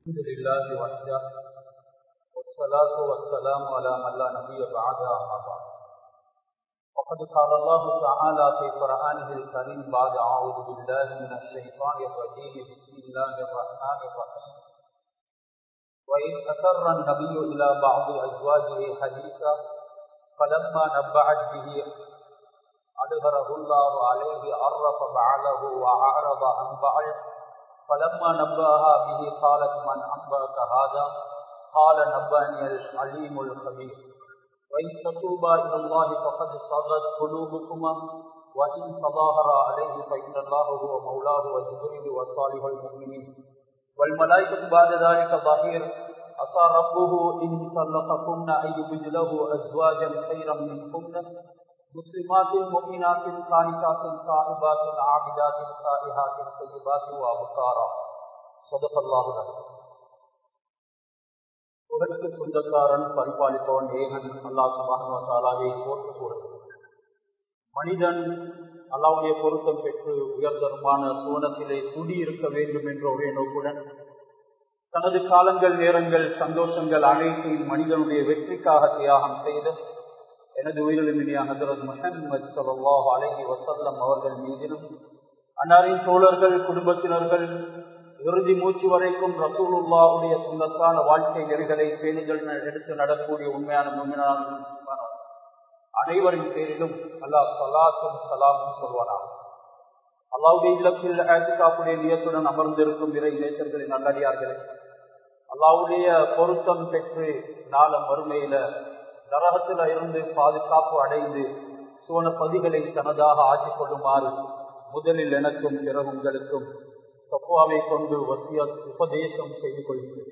الحمد لله وحده والصلاة والسلام على من لا نبي بعدها أما بعد وقد قال الله تعالى في قرآنه الكريم بعد أعوذ بالله من الشيطان الرجيم بسم الله الرحمن الرحيم وإن أسر النبي إلى بعض أزواجه حديثا فلما نبعت به أدبره الله عليه عرف بعله وأعرض عن بعض فلما نبأها به قالت من أنبأك هذا قال نبأني العليم الخبير وإن تتوبا إلى الله فقد صغت قلوبكما وإن تظاهر عليه فإن الله هو مولاه وجبريل وصالح المؤمنين والملائكة بعد ذلك ظهير عسى ربه إن طلقكن أن يبدله أزواجا خيرا منكن مسلمات مؤمنات قانتات صائبات عابدات سائحات طيبات وابكارا صدق الله العظيم உலகத்து சொந்தக்காரன் பரிபாலிப்பவன் ஏகன் அல்லா சுபானுவத்தாலாவை போர்த்து கூறுகிறது மனிதன் அல்லாவுடைய பொருத்தம் பெற்று உயர்தரமான சோனத்திலே குடியிருக்க வேண்டும் என்ற ஒரே நோக்குடன் தனது காலங்கள் நேரங்கள் சந்தோஷங்கள் அனைத்தையும் மனிதனுடைய வெற்றிக்காக தியாகம் செய்து எனது உயிரிழமினிய ஹசரத் முஹம்மது சல்லாஹ் அலஹி வசல்லம் அவர்கள் மீதிலும் அன்னாரின் தோழர்கள் குடும்பத்தினர்கள் இறுதி மூச்சு வரைக்கும் ரசூலுல்லாவுடைய சொந்தத்தான வாழ்க்கை நெறிகளை பேணிகள் எடுத்து நடக்கூடிய உண்மையான உண்மையான அனைவரின் பேரிலும் அல்லாஹ் சலாத்தும் சலாமும் சொல்வானா அல்லாவுடைய இல்லத்தில் ஆசிகாப்புடைய நியத்துடன் அமர்ந்திருக்கும் இறை நேசர்களின் நல்லடியார்களே அல்லாவுடைய பொருத்தம் பெற்று நாளம் வறுமையில நரகத்தில் இருந்து பாதுகாப்பு அடைந்து சோன பதிகளை தனதாக ஆக்கிக் கொள்ளுமாறு முதலில் எனக்கும் பிறகு உங்களுக்கும் தப்புவாவை கொண்டு வசிய உபதேசம் செய்து கொள்கிறேன்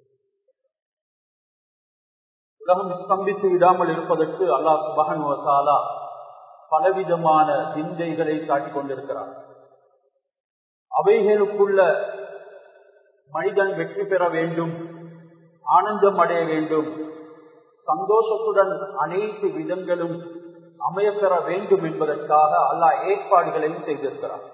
உலகம் ஸ்தம்பித்து விடாமல் இருப்பதற்கு அல்லாஹ் சுபகனுவத்தாலா பலவிதமான விந்தைகளை காட்டிக் கொண்டிருக்கிறார் அவைகளுக்குள்ள மனிதன் வெற்றி பெற வேண்டும் ஆனந்தம் அடைய வேண்டும் சந்தோஷத்துடன் அனைத்து விதங்களும் அமையப்பெற வேண்டும் என்பதற்காக அல்லாஹ் ஏற்பாடுகளையும் செய்திருக்கிறார்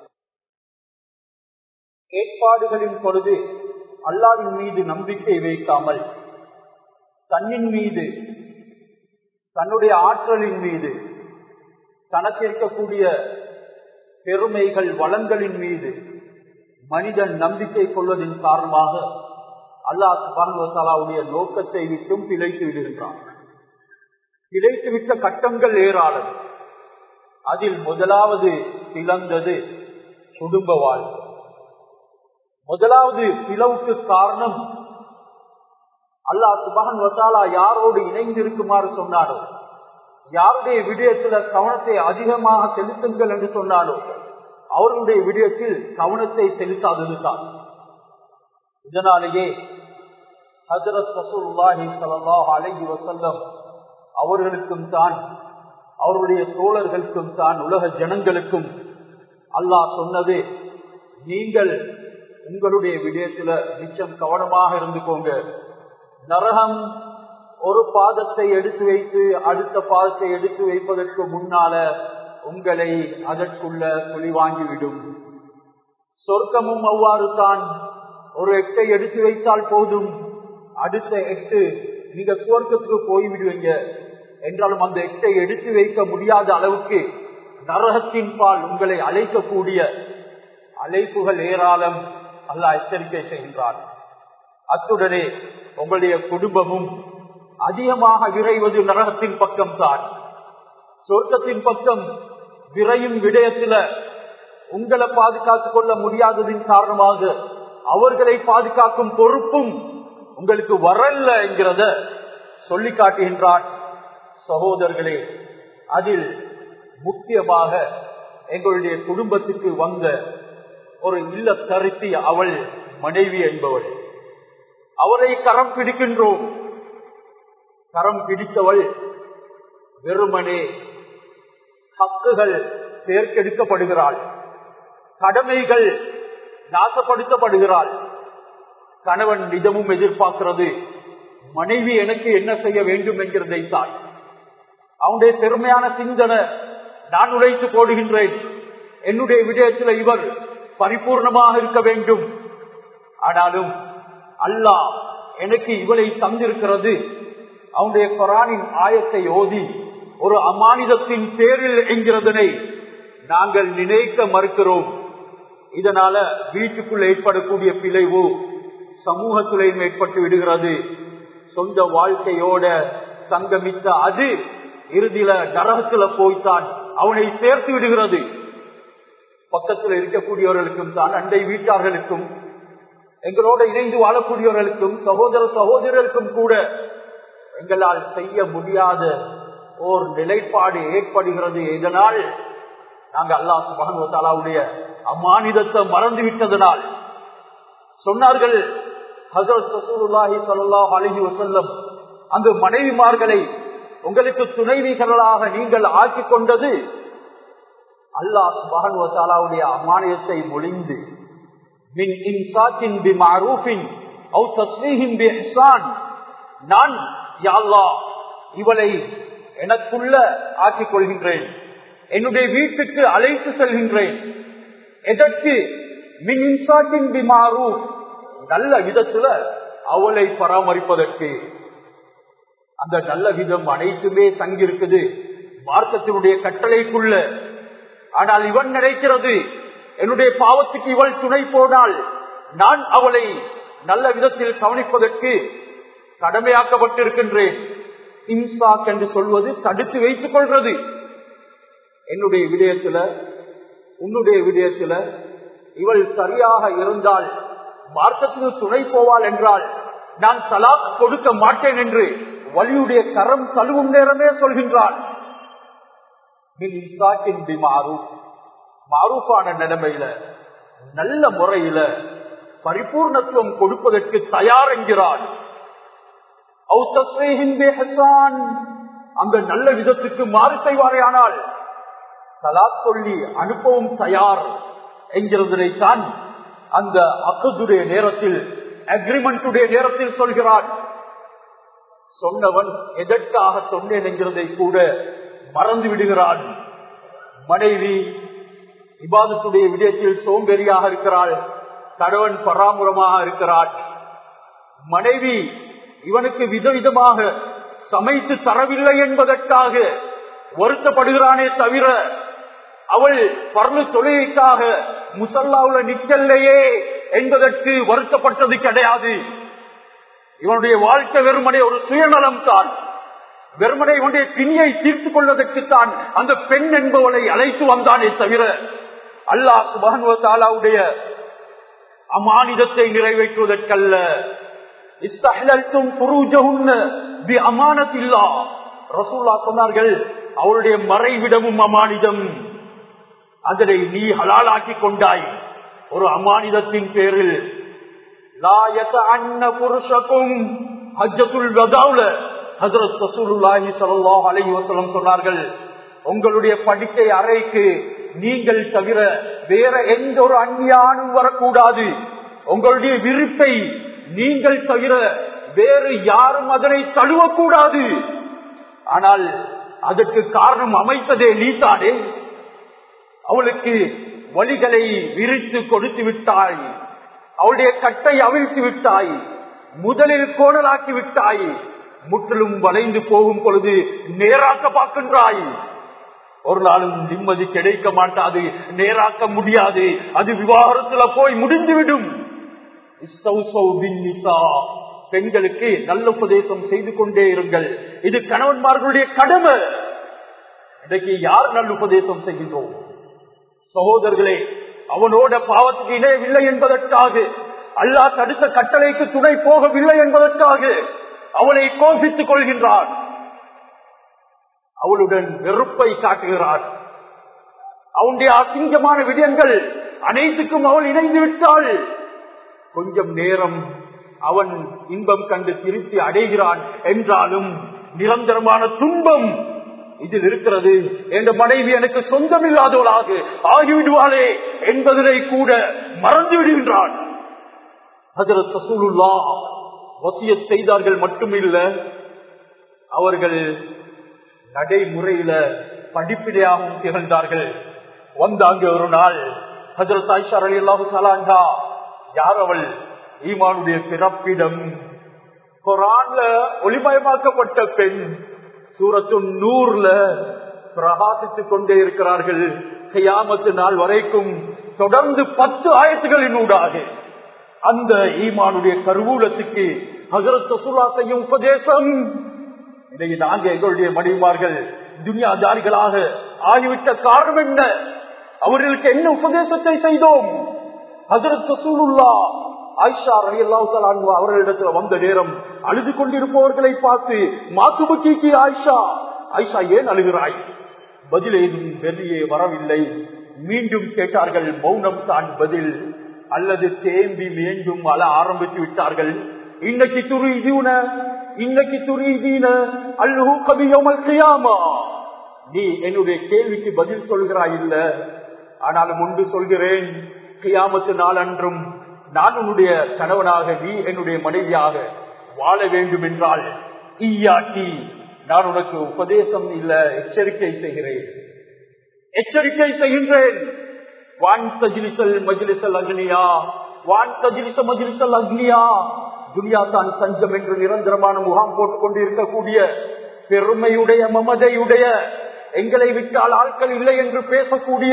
ஏற்பாடுகளின் பொழுது அல்லாவின் மீது நம்பிக்கை வைக்காமல் தன்னின் மீது தன்னுடைய ஆற்றலின் மீது தனக்கு இருக்கக்கூடிய பெருமைகள் வளங்களின் மீது மனிதன் நம்பிக்கை கொள்வதன் காரணமாக அல்லாஹ் சுபானுவத்தாலாவுடைய நோக்கத்தை விட்டும் பிழைத்து விடுகின்றான் பிழைத்து விட்ட கட்டங்கள் ஏராளம் அதில் முதலாவது பிளந்தது குடும்ப வாழ்க்கை முதலாவது பிளவுக்கு காரணம் அல்லாஹ் சுபகன் வசாலா யாரோடு இணைந்து இருக்குமாறு சொன்னாரோ யாருடைய விடயத்துல கவனத்தை அதிகமாக செலுத்துங்கள் என்று சொன்னாலோ அவர்களுடைய விடயத்தில் கவனத்தை செலுத்தாதது தான் இதனாலேயே ஹசரத் ரசூல்லாஹி சல்லாஹ் அலஹி வசல்லம் அவர்களுக்கும் தான் அவருடைய தோழர்களுக்கும் தான் உலக ஜனங்களுக்கும் அல்லாஹ் சொன்னது நீங்கள் உங்களுடைய விடயத்துல நிச்சயம் கவனமாக இருந்துக்கோங்க நரகம் ஒரு பாதத்தை எடுத்து வைத்து அடுத்த பாதத்தை எடுத்து வைப்பதற்கு முன்னால உங்களை அதற்குள்ள சொல்லி வாங்கிவிடும் சொர்க்கமும் அவ்வாறு தான் ஒரு எட்டை எடுத்து வைத்தால் போதும் அடுத்த எட்டு நீங்க சுவர்க்கத்துக்கு போய்விடுவீங்க என்றாலும் அந்த எட்டை எடுத்து வைக்க முடியாத அளவுக்கு நரகத்தின் பால் உங்களை அழைக்கக்கூடிய அழைப்புகள் ஏராளம் அல்ல எச்சரிக்கை செய்கின்றார் அத்துடனே உங்களுடைய குடும்பமும் அதிகமாக விரைவது நரகத்தின் பக்கம் தான் சொர்க்கத்தின் பக்கம் விரையும் விடயத்துல உங்களை பாதுகாத்துக் கொள்ள முடியாததின் காரணமாக அவர்களை பாதுகாக்கும் பொறுப்பும் உங்களுக்கு வரல என்கிறத சொல்லி காட்டுகின்றார் சகோதரர்களே அதில் முக்கியமாக எங்களுடைய குடும்பத்துக்கு வந்த ஒரு இல்லத்தரிசி அவள் மனைவி என்பவள் அவரை கரம் பிடிக்கின்றோம் கரம் பிடித்தவள் வெறுமனே ஹக்குகள் தேர்க்கெடுக்கப்படுகிறாள் கடமைகள் நாசப்படுத்தப்படுகிறாள் கணவன் நிஜமும் எதிர்பார்க்கிறது மனைவி எனக்கு என்ன செய்ய வேண்டும் என்கிறதை தான் அவனுடைய பெருமையான சிந்தனை நான் உழைத்து போடுகின்றேன் என்னுடைய விடயத்தில் இவர் பரிபூர்ணமாக இருக்க வேண்டும் ஆனாலும் அல்லாஹ் எனக்கு இவளை தந்திருக்கிறது அவனுடைய குரானின் ஆயத்தை ஓதி ஒரு அமானிதத்தின் பேரில் என்கிறதனை நாங்கள் நினைக்க மறுக்கிறோம் இதனால வீட்டுக்குள் ஏற்படக்கூடிய பிழைவு சமூகத்திலையும் ஏற்பட்டு விடுகிறது சொந்த வாழ்க்கையோட சங்கமித்த அது இறுதியில நரகத்துல போய்த்தான் அவனை சேர்த்து விடுகிறது பக்கத்தில் இருக்கக்கூடியவர்களுக்கும் தான் அண்டை வீட்டார்களுக்கும் எங்களோட இணைந்து வாழக்கூடியவர்களுக்கும் சகோதர சகோதரர்களுக்கும் கூட எங்களால் செய்ய முடியாத ஓர் நிலைப்பாடு ஏற்படுகிறது இதனால் நாங்க அல்லாஹ் சுபானுவத்தாலாவுடைய அம்மானிதத்தை மறந்து விட்டதனால் சொன்னார்கள் ஹசரத் ரசூலுல்லாஹி ஸல்லல்லாஹு அலைஹி வஸல்லம் அந்த மனைவிமார்களை உங்களுக்கு துணைவிகளாக நீங்கள் ஆக்கிக் கொண்டது அல்லாஹ் சுபானுவத்தாலாவுடைய அம்மானியத்தை மொழிந்து மின் இன்சாத்தின் பி மாரூஃபின் அவு தஸ்மீஹின் பி இஹ்சான் நான் யா அல்லாஹ் இவளை எனக்குள்ள ஆக்கிக் கொள்கின்றேன் என்னுடைய வீட்டுக்கு அழைத்து செல்கின்றேன் எதற்கு மின் இன்சாத்தின் பி மாரூஃப் நல்ல விதத்துல அவளை பராமரிப்பதற்கு அந்த நல்ல விதம் அனைத்துமே தங்கியிருக்குது மார்க்கத்தினுடைய கட்டளைக்குள்ள ஆனால் இவன் நினைக்கிறது என்னுடைய பாவத்துக்கு இவள் துணை போனால் நான் அவளை நல்ல விதத்தில் கவனிப்பதற்கு கடமையாக்கப்பட்டிருக்கின்றேன் இன்சாக் என்று சொல்வது தடுத்து வைத்துக் கொள்வது என்னுடைய விடயத்துல உன்னுடைய விடயத்துல இவள் சரியாக இருந்தால் மார்க்கத்துக்கு துணை போவாள் என்றால் நான் தலாக் கொடுக்க மாட்டேன் என்று வலியுடைய கரம் தழுவும் நேரமே சொல்கின்றான் மாரூஃபான நிலைமையில நல்ல முறையில பரிபூர்ணத்துவம் கொடுப்பதற்கு தயார் என்கிறான் அந்த நல்ல விதத்துக்கு மாறு செய்வாரே ஆனால் தலாக் சொல்லி அனுப்பவும் தயார் என்கிறதனைத்தான் அந்த அக்கதுடைய நேரத்தில் அக்ரிமெண்டுடைய நேரத்தில் சொல்கிறான் சொன்னவன் எதற்காக சொன்னேன் என்கிறதை கூட மறந்து விடுகிறான் மனைவி விவாதத்துடைய விடயத்தில் சோம்பேறியாக இருக்கிறாள் கணவன் பராமுரமாக இருக்கிறாள் மனைவி இவனுக்கு விதவிதமாக சமைத்து தரவில்லை என்பதற்காக வருத்தப்படுகிறானே தவிர அவள் பர்ணு தொழிலுக்காக முசல்லாவுல நிக்கல்லையே என்பதற்கு வருத்தப்பட்டது கிடையாது இவனுடைய வாழ்க்கை வெறுமனை ஒரு சுயநலம் தான் வெறுமனை இவனுடைய பிணியை தீர்த்து கொள்வதற்குத்தான் அந்த பெண் என்பவளை அழைத்து வந்தானே தவிர அல்லாஹ் சுபானுவத்தாலாவுடைய அமானிதத்தை நிறைவேற்றுவதற்கல்ல அமானத்தில்லா ரசூல்லா சொன்னார்கள் அவருடைய மறைவிடமும் அமானிதம் அதனை நீ ஹலாலாக்கி கொண்டாய் ஒரு அமானிதத்தின் பேரில் சொன்னார்கள் உங்களுடைய படுக்கை அறைக்கு நீங்கள் தவிர வேற எந்த ஒரு அந்நியானும் வரக்கூடாது உங்களுடைய விருப்பை நீங்கள் தவிர வேறு யாரும் அதனை தழுவக்கூடாது ஆனால் அதற்கு காரணம் அமைத்ததே நீத்தானே அவளுக்கு வழிகளை விரித்து கொடுத்து விட்டாய் அவளுடைய கட்டை அவிழ்த்து விட்டாய் முதலில் கோணலாக்கி விட்டாய் முற்றிலும் வளைந்து போகும் பொழுது நேராக்க பார்க்கின்றாய் ஒரு நாளும் நிம்மதி கிடைக்க மாட்டாது நேராக்க முடியாது அது விவாகரத்துல போய் முடிந்துவிடும் பெண்களுக்கு நல்ல உபதேசம் செய்து கொண்டே இருங்கள் இது கணவன்மார்களுடைய கடமை இன்றைக்கு யார் நல்ல உபதேசம் செய்கின்றோம் சகோதரர்களே அவனோட பாவத்துக்கு இணையவில்லை என்பதற்காக அல்லாஹ் தடுத்த கட்டளைக்கு துணை போகவில்லை என்பதற்காக அவளை கோபித்துக் கொள்கின்றான் அவளுடன் வெறுப்பை காட்டுகிறான் அவனுடைய அசிங்கமான விடயங்கள் அனைத்துக்கும் அவள் இணைந்து விட்டாள் கொஞ்சம் நேரம் அவன் இன்பம் கண்டு திருப்தி அடைகிறான் என்றாலும் நிரந்தரமான துன்பம் இதில் இருக்கிறது என்ற மனைவி எனக்கு சொந்தமில்லாதவளாக ஆகிவிடுவாளே என்பதனை கூட மறந்து விடுகின்றான் ஹசரத் சசூலுல்லா வசிய செய்தார்கள் மட்டுமில்ல அவர்கள் நடைமுறையில படிப்பினையாகவும் திகழ்ந்தார்கள் வந்தாங்க ஒரு நாள் ஹசரத் ஆயிஷா அலி அல்லாஹு சலாண்டா யார் அவள் ஈமானுடைய பிறப்பிடம் குரான்ல ஒளிமயமாக்கப்பட்ட பெண் சூரத்து நூறுல பிரகாசித்துக் கொண்டே இருக்கிறார்கள் கையாமத்து நாள் வரைக்கும் தொடர்ந்து பத்து ஆயத்துகளின் ஊடாக அந்த ஈமானுடைய கருவூலத்துக்கு ஹசரத் சுல்லா செய்யும் உபதேசம் இதை நாங்க எங்களுடைய மனைவிமார்கள் துனியாதாரிகளாக ஆகிவிட்ட காரணம் என்ன அவர்களுக்கு என்ன உபதேசத்தை செய்தோம் ஹசரத் சூலுல்லா ஆயிஷா ரவி அல்லாஹு அவர்களிடத்துல வந்த நேரம் அழுது கொண்டிருப்பவர்களை பார்த்து மாத்துபுக்கி ஆயிஷா ஆயிஷா ஏன் அழுகிறாய் பதில் ஏதும் வெளியே வரவில்லை மீண்டும் கேட்டார்கள் மௌனம் தான் பதில் அல்லது தேம்பி மீண்டும் அழ ஆரம்பித்து விட்டார்கள் இன்னைக்கு துரு இதுன இன்னைக்கு துரு இதீன அல்லு கவியோமல் செய்யாமா நீ என்னுடைய கேள்விக்கு பதில் சொல்கிறாய் இல்ல ஆனாலும் முன்பு சொல்கிறேன் கியாமத்து நாள் அன்றும் நான் உன்னுடைய கணவனாக நீ என்னுடைய மனைவியாக வாழ வேண்டும் என்றால் ஈயாக்கி நான் உனக்கு உபதேசம் இல்ல எச்சரிக்கை செய்கிறேன் எச்சரிக்கை செய்கின்றேன் வான் தஜிலிசல் மஜிலிசல் அக்னியா வான் தஜிலிச மஜிலிசல் அக்னியா துனியா தான் சஞ்சம் என்று நிரந்தரமான முகாம் போட்டுக் கொண்டு இருக்கக்கூடிய பெருமையுடைய மமதையுடைய எங்களை விட்டால் ஆட்கள் இல்லை என்று பேசக்கூடிய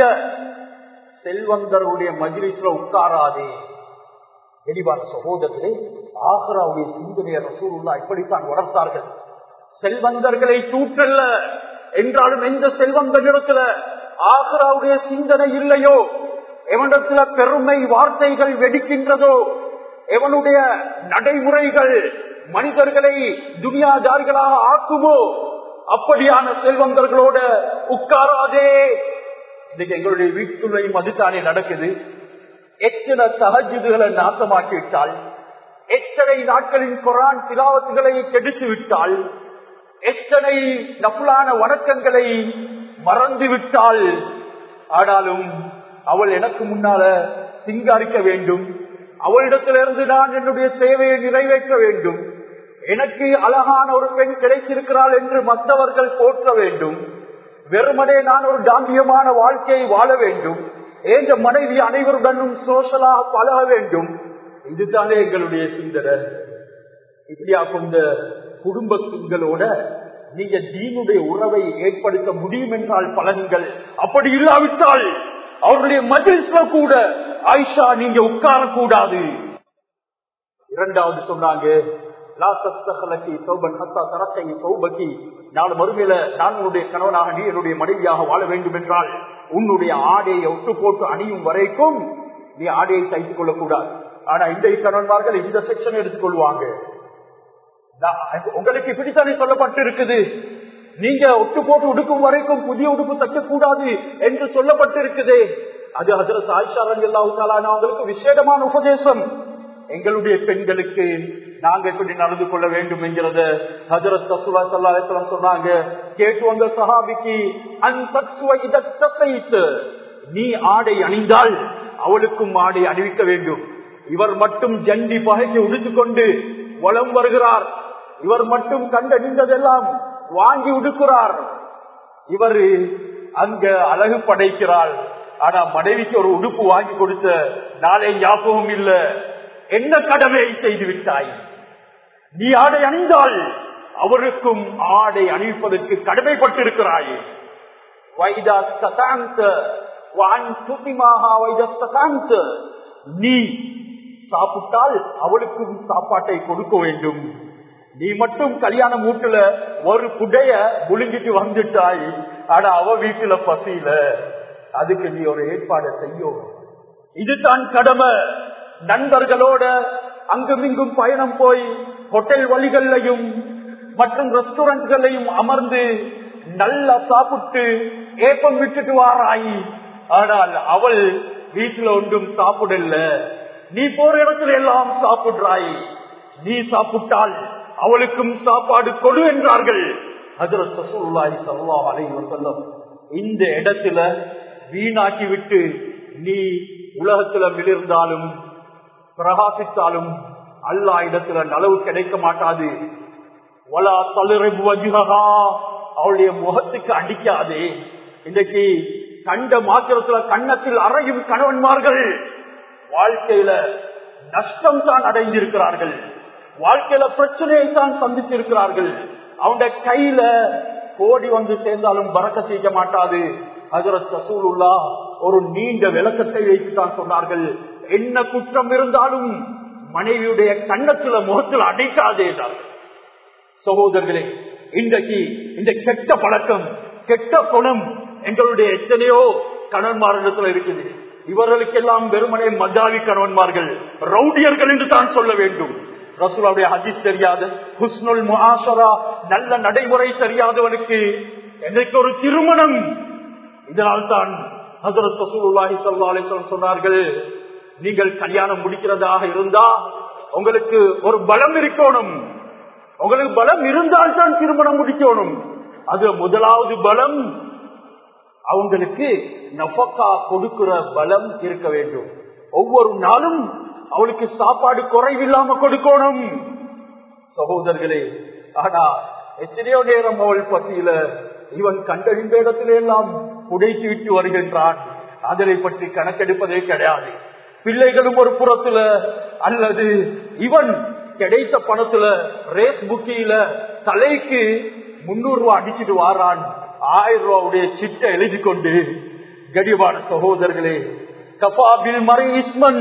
செல்வந்தருடைய மஜிலிஸ்ல உட்காராதே தெளிவான சகோதரர்களே ஆசராவுடைய சிந்தனைய ரசூலுல்லா இப்படித்தான் வளர்த்தார்கள் செல்வந்தர்களை தூற்றல்ல என்றாலும் எந்த செல்வந்தனிடத்துல ஆசராவுடைய சிந்தனை இல்லையோ எவனிடத்துல பெருமை வார்த்தைகள் வெடிக்கின்றதோ எவனுடைய நடைமுறைகள் மனிதர்களை துனியாதாரிகளாக ஆக்குமோ அப்படியான செல்வந்தர்களோட உட்காராதே இன்னைக்கு எங்களுடைய வீட்டுலையும் அதுதானே நடக்குது எத்தனை தகஜுகளை நாசமாக்கி விட்டால் எத்தனை நாட்களின் குரான் திலாவத்துகளை கெடுத்து விட்டால் எத்தனை நப்புலான வணக்கங்களை மறந்து விட்டால் ஆனாலும் அவள் எனக்கு முன்னால சிங்காரிக்க வேண்டும் அவளிடத்திலிருந்து நான் என்னுடைய தேவையை நிறைவேற்ற வேண்டும் எனக்கு அழகான ஒரு பெண் கிடைத்திருக்கிறாள் என்று மற்றவர்கள் போற்ற வேண்டும் வெறுமனே நான் ஒரு தாம்பியமான வாழ்க்கையை வாழ வேண்டும் என்ற மனைவி அனைவருடனும் சோஷலாக பழக வேண்டும் இதுதானே எங்களுடைய சிந்தனை இப்படியா கொண்ட குடும்பங்களோட நீங்க தீனுடைய உறவை ஏற்படுத்த முடியும் என்றால் பலன்கள் அப்படி இல்லாவிட்டால் அவருடைய மஜில்ஸ்ல கூட ஆயிஷா நீங்க உட்காரக்கூடாது இரண்டாவது சொன்னாங்க மறுமையில நான் உன்னுடைய கணவனாக நீ என்னுடைய மனைவியாக வாழ வேண்டும் என்றால் உன்னுடைய ஆடையை ஒட்டு போட்டு அணியும் வரைக்கும் நீ ஆடையை தைத்துக் கொள்ளக்கூடாது ஆனா இந்த கணவன்மார்கள் இந்த செக்ஷன் எடுத்துக்கொள்வாங்க உங்களுக்கு இப்படித்தானே சொல்லப்பட்டு இருக்குது நீங்க ஒட்டு போட்டு உடுக்கும் வரைக்கும் புதிய உடுப்பு தைக்கக்கூடாது என்று சொல்லப்பட்டு இருக்குது அது ஹசரத் ஆயிஷா ரவி அவங்களுக்கு விசேடமான உபதேசம் எங்களுடைய பெண்களுக்கு நாங்க எப்படி நடந்து கொள்ள வேண்டும் என்கிறத ஹஜரத் தசுலா சல்லா அலிஸ்லாம் சொன்னாங்க கேட்டு வந்த சஹாபிக்கு அந்த நீ ஆடை அணிந்தால் அவளுக்கும் ஆடை அணிவிக்க வேண்டும் இவர் மட்டும் ஜண்டி பகைக்கு உடுத்துக்கொண்டு வளம் வருகிறார் இவர் மட்டும் கண்டறிந்ததெல்லாம் வாங்கி உடுக்கிறார் இவர் அங்க அழகு படைக்கிறாள் ஆனா மனைவிக்கு ஒரு உடுப்பு வாங்கி கொடுத்த நாளை ஞாபகம் இல்ல என்ன கடமையை செய்து விட்டாய் நீ ஆடை அணிந்தால் அவருக்கும் ஆடை அணிவிப்பதற்கு கடமைப்பட்டிருக்கிறாய் நீ சாப்பிட்டால் அவளுக்கும் சாப்பாட்டை கொடுக்க வேண்டும் நீ மட்டும் கல்யாண மூட்டுல ஒரு புடைய முழுங்கிட்டு வந்துட்டாய் ஆனா அவ வீட்டுல பசியில அதுக்கு நீ ஒரு ஏற்பாடு செய்யும் இதுதான் கடமை நண்பர்களோட அங்குமிங்கும் பயணம் போய் ஹோட்டல் வழிகள்லையும் மற்றும் ரெஸ்டாரண்ட்களையும் அமர்ந்து நல்லா சாப்பிட்டு ஏப்பம் விட்டுட்டு வாராய் ஆனால் அவள் வீட்டுல ஒன்றும் சாப்பிடல நீ போற இடத்துல எல்லாம் சாப்பிடுறாய் நீ சாப்பிட்டால் அவளுக்கும் சாப்பாடு கொடு என்றார்கள் ஹஜரத் சசூல்லாய் சல்லா அலை வசல்லம் இந்த இடத்துல வீணாக்கி விட்டு நீ உலகத்துல மிளிர்ந்தாலும் பிரகாசித்தாலும் அல்லா இடத்துல நலவு கிடைக்க மாட்டாது வலா தளர்வு வஜுகா அவளுடைய முகத்துக்கு அடிக்காதே இன்றைக்கு கண்ட மாத்திரத்துல கண்ணத்தில் அறையும் கணவன்மார்கள் வாழ்க்கையில நஷ்டம் தான் அடைந்திருக்கிறார்கள் வாழ்க்கையில பிரச்சனையை தான் சந்தித்திருக்கிறார்கள் அவங்க கையில கோடி வந்து சேர்ந்தாலும் பறக்க செய்ய மாட்டாது ஹசரத் ரசூலுல்லா ஒரு நீண்ட விளக்கத்தை வைத்து தான் சொன்னார்கள் என்ன குற்றம் இருந்தாலும் மனைவியுடைய கண்ணத்துல முகத்தில் அடைக்காதே என்றார்கள் சகோதரர்களே இன்றைக்கு இந்த கெட்ட பழக்கம் கெட்ட குணம் எங்களுடைய எத்தனையோ கணவன்மாரிடத்தில் இருக்குது இவர்களுக்கெல்லாம் வெறுமனே மதாவி கணவன்மார்கள் ரவுடியர்கள் என்று தான் சொல்ல வேண்டும் ரசூலாவுடைய ஹதீஸ் தெரியாது ஹுஸ்னுல் முஹாசரா நல்ல நடைமுறை தெரியாதவனுக்கு எனக்கு ஒரு திருமணம் இதனால் தான் ஹசரத் ரசூலுல்லாஹி ஸல்லல்லாஹு அலைஹி வஸல்லம் சொன்னார்கள் நீங்கள் கல்யாணம் முடிக்கிறதாக இருந்தா உங்களுக்கு ஒரு பலம் இருக்கணும் உங்களுக்கு பலம் இருந்தால் தான் திருமணம் முடிக்கணும் அது முதலாவது பலம் அவங்களுக்கு நபக்கா கொடுக்கிற பலம் இருக்க வேண்டும் ஒவ்வொரு நாளும் அவளுக்கு சாப்பாடு குறைவில்லாம கொடுக்கணும் சகோதரர்களே ஆனா எத்தனையோ நேரம் அவள் பசியில இவன் கண்டறிந்த இடத்திலே எல்லாம் புடைத்து விட்டு வருகின்றான் அதனை பற்றி கணக்கெடுப்பதே கிடையாது பிள்ளைகளும் ஒரு புறத்துல அல்லது இவன் கிடைத்த பணத்துல ரேஸ் புக்கியில தலைக்கு முன்னூறு ரூபாய் அடிச்சிட்டு வாரான் ஆயிரம் ரூபாவுடைய சிட்டை எழுதி கொண்டு கடிவான சகோதரர்களே கபாபில் மறை இஸ்மன்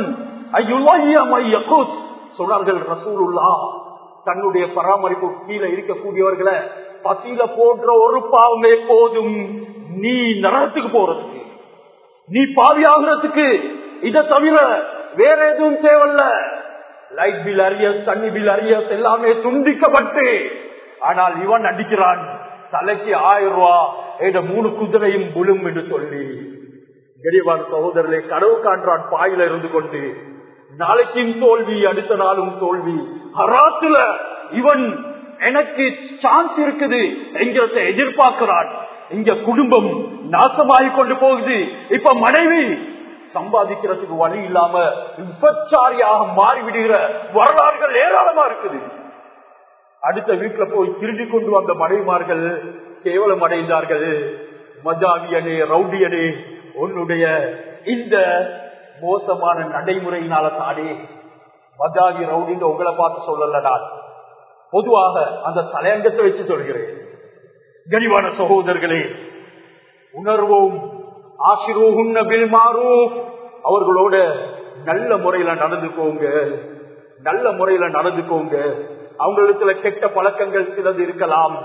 சொன்னார்கள் ரசூலுல்லா தன்னுடைய பராமரிப்பு கீழே இருக்கக்கூடியவர்களை பசியில போன்ற ஒரு பாவமே போதும் நீ நரகத்துக்கு போறதுக்கு நீ பாவியாகிறதுக்கு இதை தவிர வேற எதுவும் தேவையில்ல லைட் பில் அரியஸ் தண்ணி பில் அரியஸ் எல்லாமே துண்டிக்கப்பட்டு ஆனால் இவன் அடிக்கிறான் தலைக்கு ஆயிரம் ரூபா என்ற மூணு குதிரையும் புலும் என்று சொல்லி கரியவான் சகோதரரை கனவு காண்றான் பாயில இருந்து கொண்டு நாளைக்கும் தோல்வி அடுத்த நாளும் தோல்வி ஹராத்துல இவன் எனக்கு சான்ஸ் இருக்குது என்கிறத எதிர்பார்க்கிறான் இங்க குடும்பம் நாசமாகி கொண்டு போகுது இப்ப மனைவி சம்பாதிக்கிறதுக்கு வழி இல்லாம விபச்சாரியாக மாறிவிடுகிற வரலாறுகள் ஏராளமா இருக்குது அடுத்த வீட்டுல போய் திருடி கொண்டு வந்த மனைவிமார்கள் கேவலம் அடைந்தார்கள் மதாவியனே ரவுடியனே உன்னுடைய இந்த மோசமான நடைமுறையினால தானே மதாவி ரவுடின்னு உங்களை பார்த்து சொல்லல நான் பொதுவாக அந்த தலையங்கத்தை வச்சு சொல்கிறேன் கனிவான சகோதரர்களே உணர்வோம் ஆசிரோகுன்ன பில்மாரோ அவர்களோட நல்ல முறையில நடந்துக்கோங்க நல்ல முறையில நடந்துக்கோங்க அவங்களிடத்துல கெட்ட பழக்கங்கள் சிலது இருக்கலாம்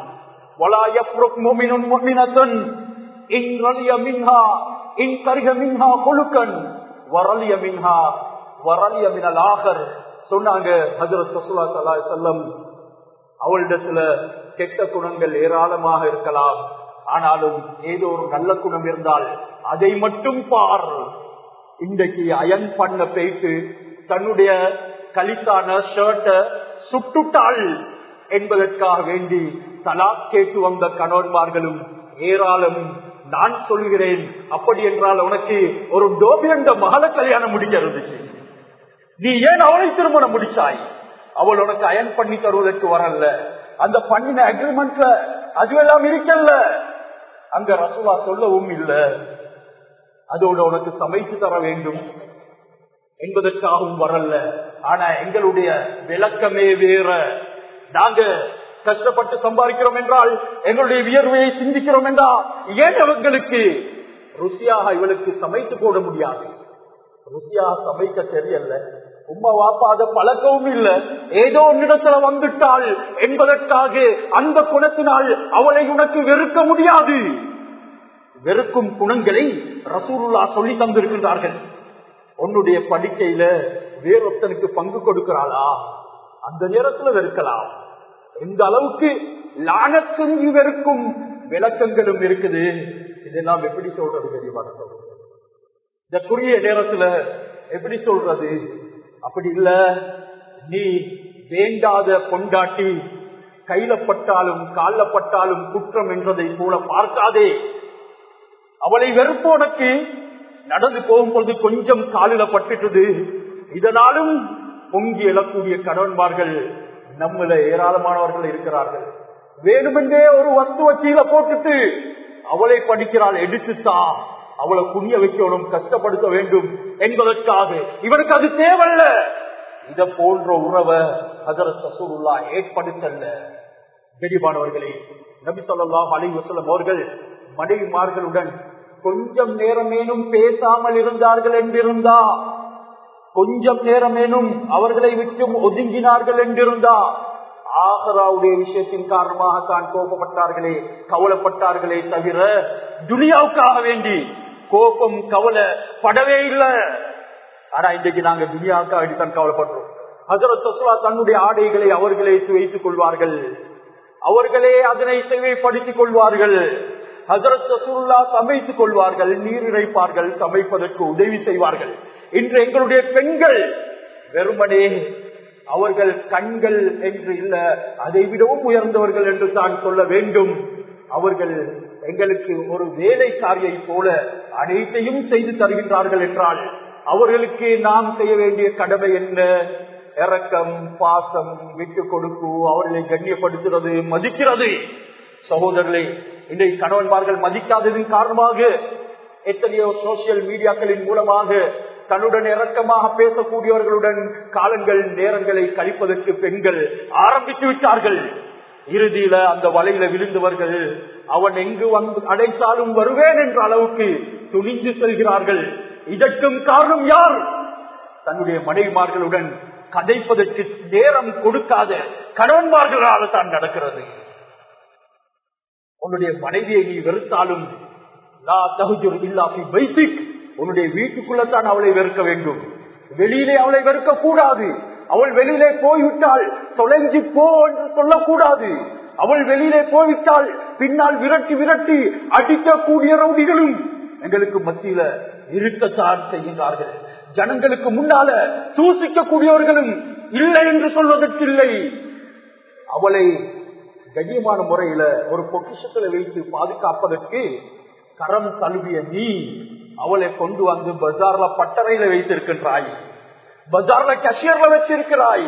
சொன்னாங்க அவளிடத்துல கெட்ட குணங்கள் ஏராளமாக இருக்கலாம் ஆனாலும் ஏதோ ஒரு நல்ல குணம் இருந்தால் அதை மட்டும் பார் இன்றைக்கு அயன் பண்ண போயிட்டு தன்னுடைய கலிசான ஷர்ட்ட சுட்டுட்டாள் என்பதற்காக வேண்டி தலா கேட்டு வந்த கணவன்மார்களும் ஏராளம் நான் சொல்கிறேன் அப்படி என்றால் உனக்கு ஒரு டோபியண்ட மகள கல்யாணம் முடிக்க இருந்துச்சு நீ ஏன் அவளை திருமணம் முடிச்சாய் அவள் உனக்கு அயன் பண்ணி தருவதற்கு வரல அந்த பண்ணின அக்ரிமெண்ட்ல அதுவெல்லாம் இருக்கல்ல அங்க ரசூலா சொல்லவும் இல்ல அதோட உனக்கு சமைத்து தர வேண்டும் என்பதற்காகவும் வரல ஆனா எங்களுடைய விளக்கமே வேற நாங்க கஷ்டப்பட்டு சம்பாதிக்கிறோம் என்றால் எங்களுடைய வியர்வையை சிந்திக்கிறோம் என்றால் ஏன் அவங்களுக்கு ருசியாக இவளுக்கு சமைத்து போட முடியாது ருசியாக சமைக்க தெரியல உமா வாப்பா அதை பழக்கவும் இல்லை ஏதோ இடத்துல வந்துட்டாள் என்பதற்காக அந்த குணத்தினால் அவளை உனக்கு வெறுக்க முடியாது வெறுக்கும் குணங்களை ரசூலுல்லா சொல்லி தந்திருக்கின்றார்கள் உன்னுடைய படிக்கையில வேறொத்தனுக்கு பங்கு கொடுக்கிறாளா அந்த நேரத்துல வெறுக்கலாம் எந்த அளவுக்கு லான செஞ்சு வெறுக்கும் விளக்கங்களும் இருக்குது இதை நாம் எப்படி சொல்றது தெரியுமா சொல்றது இந்த குறுகிய நேரத்துல எப்படி சொல்றது அப்படி இல்ல நீ வேண்டாத கொண்டாட்டி கையில பட்டாலும் கால பட்டாலும் குற்றம் என்றதை போல பார்க்காதே அவளை வெறுப்போனக்கு நடந்து போகும்போது கொஞ்சம் காலில பட்டுட்டது இதனாலும் பொங்கி எழக்கூடிய கணவன்மார்கள் நம்மள ஏராளமானவர்கள் இருக்கிறார்கள் வேணுமென்றே ஒரு வஸ்துவ கீழே போட்டுட்டு அவளை படிக்கிறாள் எடுத்துத்தா அவளை புண்ணிய வைக்கணும் கஷ்டப்படுத்த வேண்டும் என்பதற்காக இவனுக்கு அது தேவல்ல இத போன்ற உறவை ஹசரத் ரசூலுல்லா ஏற்படுத்தல்ல கெடிபானவர்களே நபி சொல்லாஹ் அலி வசலம் அவர்கள் மனைவிமார்களுடன் கொஞ்சம் நேரமேனும் பேசாமல் இருந்தார்கள் என்றிருந்தா கொஞ்சம் நேரமேனும் அவர்களை விட்டு ஒதுங்கினார்கள் என்றிருந்தா ஆகராவுடைய விஷயத்தின் காரணமாக தான் கோபப்பட்டார்களே கவலைப்பட்டார்களே தவிர துனியாவுக்காக வேண்டி கோபம் கவலை படவே இல்லை ஆனா இன்றைக்கு நாங்க துனியாவுக்காக வேண்டி தான் கவலைப்படுறோம் ஹசரத் தஸ்லா தன்னுடைய ஆடைகளை அவர்களே வைத்துக் கொள்வார்கள் அவர்களே அதனை சேவைப்படுத்திக் கொள்வார்கள் ஹசரத் ரசூல்லா சமைத்துக் கொள்வார்கள் நீர் இறைப்பார்கள் சமைப்பதற்கு உதவி செய்வார்கள் இன்று எங்களுடைய பெண்கள் வெறுமனே அவர்கள் கண்கள் என்று இல்ல அதை விடவும் உயர்ந்தவர்கள் என்று தான் சொல்ல வேண்டும் அவர்கள் எங்களுக்கு ஒரு வேலைக்காரியை போல அனைத்தையும் செய்து தருகின்றார்கள் என்றால் அவர்களுக்கு நாம் செய்ய வேண்டிய கடமை என்ன இரக்கம் பாசம் விட்டு கொடுப்பு அவர்களை கண்ணியப்படுத்துறது மதிக்கிறது சகோதரர்களே இன்றைக்கு கணவன்மார்கள் மதிக்காததின் காரணமாக எத்தனையோ சோசியல் மீடியாக்களின் மூலமாக தன்னுடன் இறக்கமாக பேசக்கூடியவர்களுடன் காலங்கள் நேரங்களை கழிப்பதற்கு பெண்கள் ஆரம்பித்து விட்டார்கள் இறுதியில அந்த வலையில விழுந்தவர்கள் அவன் எங்கு வந்து அடைத்தாலும் வருவேன் என்ற அளவுக்கு துணிந்து செல்கிறார்கள் இதற்கும் காரணம் யார் தன்னுடைய மனைவிமார்களுடன் கதைப்பதற்கு நேரம் கொடுக்காத கணவன்மார்களால் தான் நடக்கிறது உன்னுடைய மனைவியை நீ வெறுத்தாலும் உன்னுடைய வீட்டுக்குள்ளத்தான் அவளை வெறுக்க வேண்டும் வெளியிலே அவளை வெறுக்க கூடாது அவள் வெளியிலே போய்விட்டால் தொலைஞ்சு போ என்று சொல்லக்கூடாது அவள் வெளியிலே போய்விட்டால் பின்னால் விரட்டி விரட்டி அடிக்கக்கூடிய ரவுடிகளும் எங்களுக்கு மத்தியில இருக்கத்தான் செய்கின்றார்கள் ஜனங்களுக்கு முன்னால தூசிக்கக்கூடியவர்களும் இல்லை என்று சொல்வதற்கில்லை அவளை கண்ணியமான முறையில ஒரு பொக்கிஷத்துல வைத்து பாதுகாப்பதற்கு கரம் தழுவிய நீ அவளை கொண்டு வந்து பஜார்ல பட்டறையில வைத்திருக்கின்றாய் பஜார்ல கஷியர்ல வச்சிருக்கிறாய்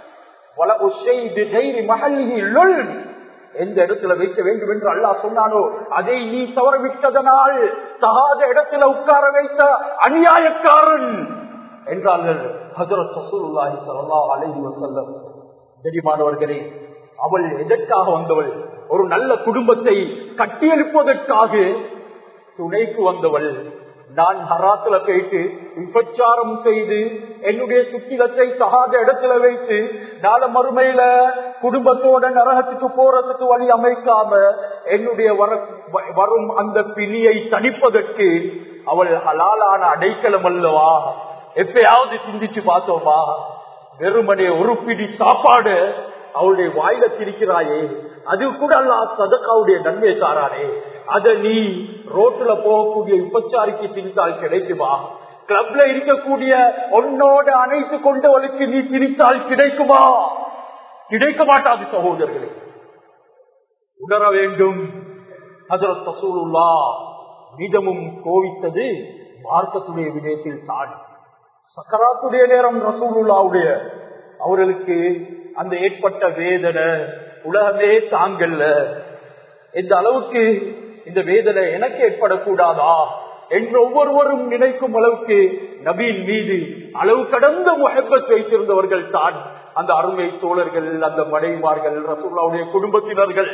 எந்த இடத்துல வைக்க வேண்டும் என்று அல்லாஹ் சொன்னானோ அதை நீ தவற விட்டதனால் தகாத இடத்துல உட்கார வைத்த அநியாயக்காரன் என்றார்கள் ஹசரத் ரசூலுல்லாஹி ஸல்லல்லாஹு அலைஹி வஸல்லம் ஜெடிமானவர்களே அவள் எதற்காக வந்தவள் ஒரு நல்ல குடும்பத்தை கட்டியெழுப்பதற்காக துணைக்கு வந்தவள் நான் ஹராத்துல போயிட்டு விபச்சாரம் செய்து என்னுடைய சுத்திலத்தை தகாத இடத்துல வைத்து நாள மறுமையில குடும்பத்தோட நரகத்துக்கு போறதுக்கு வழி அமைக்காம என்னுடைய வரும் அந்த பிணியை தணிப்பதற்கு அவள் ஹலாலான அடைக்கலம் அல்லவா எப்பயாவது சிந்திச்சு பார்த்தோமா வெறுமனே ஒரு பிடி சாப்பாடு அவளுடைய வாயில திரிக்கிறாயே அது கூட அல்ல சதக்காவுடைய நன்மையை சாரானே அத நீ ரோட்ல போகக்கூடிய விபச்சாரிக்கு திரித்தால் கிடைக்குமா கிளப்ல இருக்கக்கூடிய உன்னோட அணைத்து கொண்டவளுக்கு நீ திரித்தால் கிடைக்குமா கிடைக்க மாட்டாது சகோதரர்களே உணர வேண்டும் ஹசரத் தசூலுல்லா மிதமும் கோவித்தது மார்க்கத்துடைய விடயத்தில் தான் சக்கராத்துடைய நேரம் ரசூலுல்லாவுடைய அவர்களுக்கு அந்த ஏற்பட்ட வேதனை உலகமே தாங்கல்ல இந்த அளவுக்கு இந்த வேதனை எனக்கு ஏற்படக்கூடாதா என்று ஒவ்வொருவரும் நினைக்கும் அளவுக்கு நபியின் மீது அளவு கடந்த முகப்பத் வைத்திருந்தவர்கள் தான் அந்த அருமை தோழர்கள் அந்த மனைவிமார்கள் ரசூல்லாவுடைய குடும்பத்தினர்கள்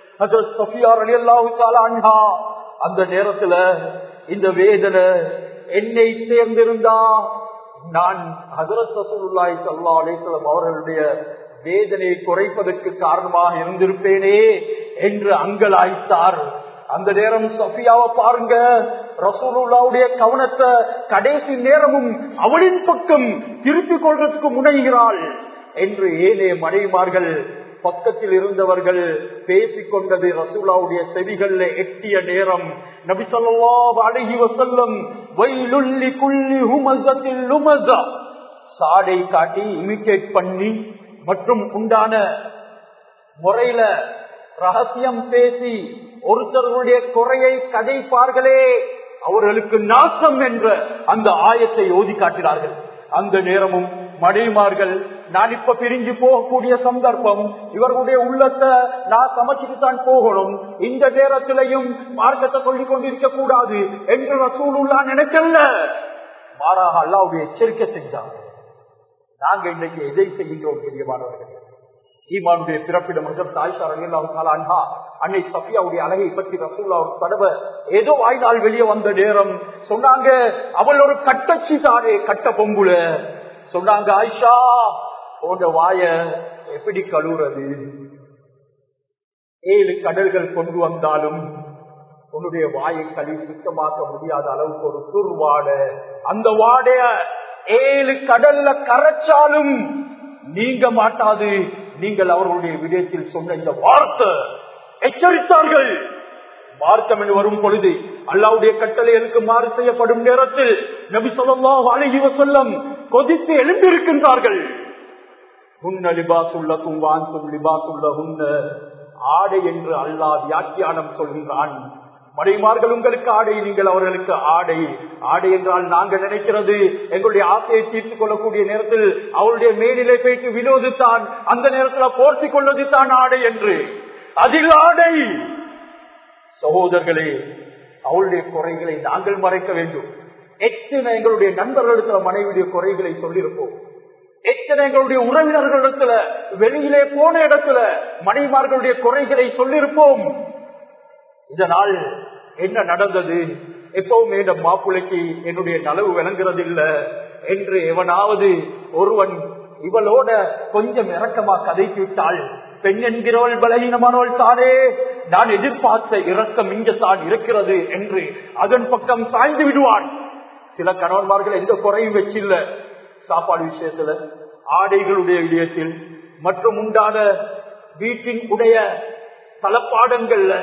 அந்த நேரத்துல இந்த வேதனை என்னை சேர்ந்திருந்தா நான் ஹசரத் ரசூலுல்லாய் சல்லா அலிஸ்லாம் அவர்களுடைய வேதனையை குறைப்பதற்கு காரணமாக இருந்திருப்பேனே என்று அங்கலாய்த்தார் அந்த நேரம் சஃபியாவை பாருங்க ரசூலுல்லாவுடைய கவனத்தை கடைசி நேரமும் அவளின் பக்கம் திருப்பிக் கொள்றதுக்கு முனைகிறாள் என்று ஏனே மனைவிமார்கள் பக்கத்தில் இருந்தவர்கள் பேசிக் கொண்டது ரசூலாவுடைய செவிகள்ல எட்டிய நேரம் நபி ஸல்லல்லாஹு அலைஹி வஸல்லம் வைலுல்லி குல்லி ஹுமஸத்தில் லுமஸா சாடை காட்டி இமிட்டேட் பண்ணி மற்றும் உண்டான முறையில ரகசியம் பேசி ஒருத்தருடைய குறையை கதைப்பார்களே அவர்களுக்கு நாசம் என்ற அந்த ஆயத்தை ஓதி காட்டினார்கள் அந்த நேரமும் மனைவிமார்கள் நான் இப்ப பிரிஞ்சு போகக்கூடிய சந்தர்ப்பம் இவர்களுடைய உள்ளத்தை நான் சமைச்சிட்டு தான் போகணும் இந்த நேரத்திலையும் மார்க்கத்தை சொல்லிக் கொண்டிருக்க கூடாது என்று ரசூலுல்லா நினைக்கல மாறாக அல்லாவுடைய எச்சரிக்கை செஞ்சாங்க நாங்க இன்னைக்கு எதை செய்கின்றோம் பெரியவானவர்கள் ஈமானுடைய பிறப்பிடம் முதல் தாய்ஷா ரலியல்லாஹு அன்ஹா அன்னை சஃபியாவுடைய அழகை பற்றி ரசூல்லா ஒரு தடவை ஏதோ வாய்நாள் வெளியே வந்த நேரம் சொன்னாங்க அவள் ஒரு கட்டச்சி தானே கட்ட பொங்குல சொன்னாங்க ஆயிஷா உங்க வாய எப்படி கழுவுறது ஏழு கடல்கள் கொண்டு வந்தாலும் உன்னுடைய வாயை கழுவி சுத்தமாக்க முடியாத அளவுக்கு ஒரு துர்வாட அந்த வாடைய ஏழு கடல்ல கரைச்சாலும் நீங்க மாட்டாது நீங்கள் அவர்களுடைய விடயத்தில் சொன்ன இந்த வார்த்தை எச்சரித்தார்கள் மார்க்கம் என்று வரும் பொழுது அல்லாவுடைய கட்டளைகளுக்கு மாறு செய்யப்படும் நேரத்தில் நபி சொல்லாஹ் அழகி வசல்லம் கொதித்து எழுந்திருக்கின்றார்கள் உன்ன லிபாசுள்ளக்கும் வான்கும் லிபாசுள்ள ஆடை என்று அல்லாஹ் வியாக்கியானம் சொல்கின்றான் மடைமார்கள் உங்களுக்கு ஆடை நீங்கள் அவர்களுக்கு ஆடை ஆடை என்றால் நாங்கள் நினைக்கிறது எங்களுடைய ஆசையை தீர்த்துக் கொள்ளக்கூடிய நேரத்தில் அவருடைய மேனிலை போயிட்டு வினோதித்தான் அந்த நேரத்தில் போர்த்திக் கொள்வது தான் ஆடை என்று அதில் ஆடை சகோதரர்களே அவளுடைய குறைகளை நாங்கள் மறைக்க வேண்டும் எத்தனை எங்களுடைய நண்பர்களிடத்துல மனைவியுடைய குறைகளை சொல்லியிருப்போம் எத்தனை எங்களுடைய உறவினர்களிடத்துல வெளியிலே போன இடத்துல மனைமார்களுடைய குறைகளை சொல்லியிருப்போம் இதனால் என்ன நடந்தது எப்பவுமே இந்த மாப்பிள்ளைக்கு என்னுடைய நலவு விளங்குறது இல்ல என்று எவனாவது ஒருவன் இவளோட கொஞ்சம் இறக்கமா கதைத்து விட்டாள் பெண் என்கிறவள் பலகீனமானவள் தானே நான் எதிர்பார்த்த இரக்கம் இங்கத்தான் இருக்கிறது என்று அதன் பக்கம் சாய்ந்து விடுவான் சில கணவன்மார்கள் எந்த குறையும் வச்சில்ல சாப்பாடு விஷயத்துல ஆடைகளுடைய விடயத்தில் மற்றும் உண்டான வீட்டின் உடைய தளப்பாடங்கள்ல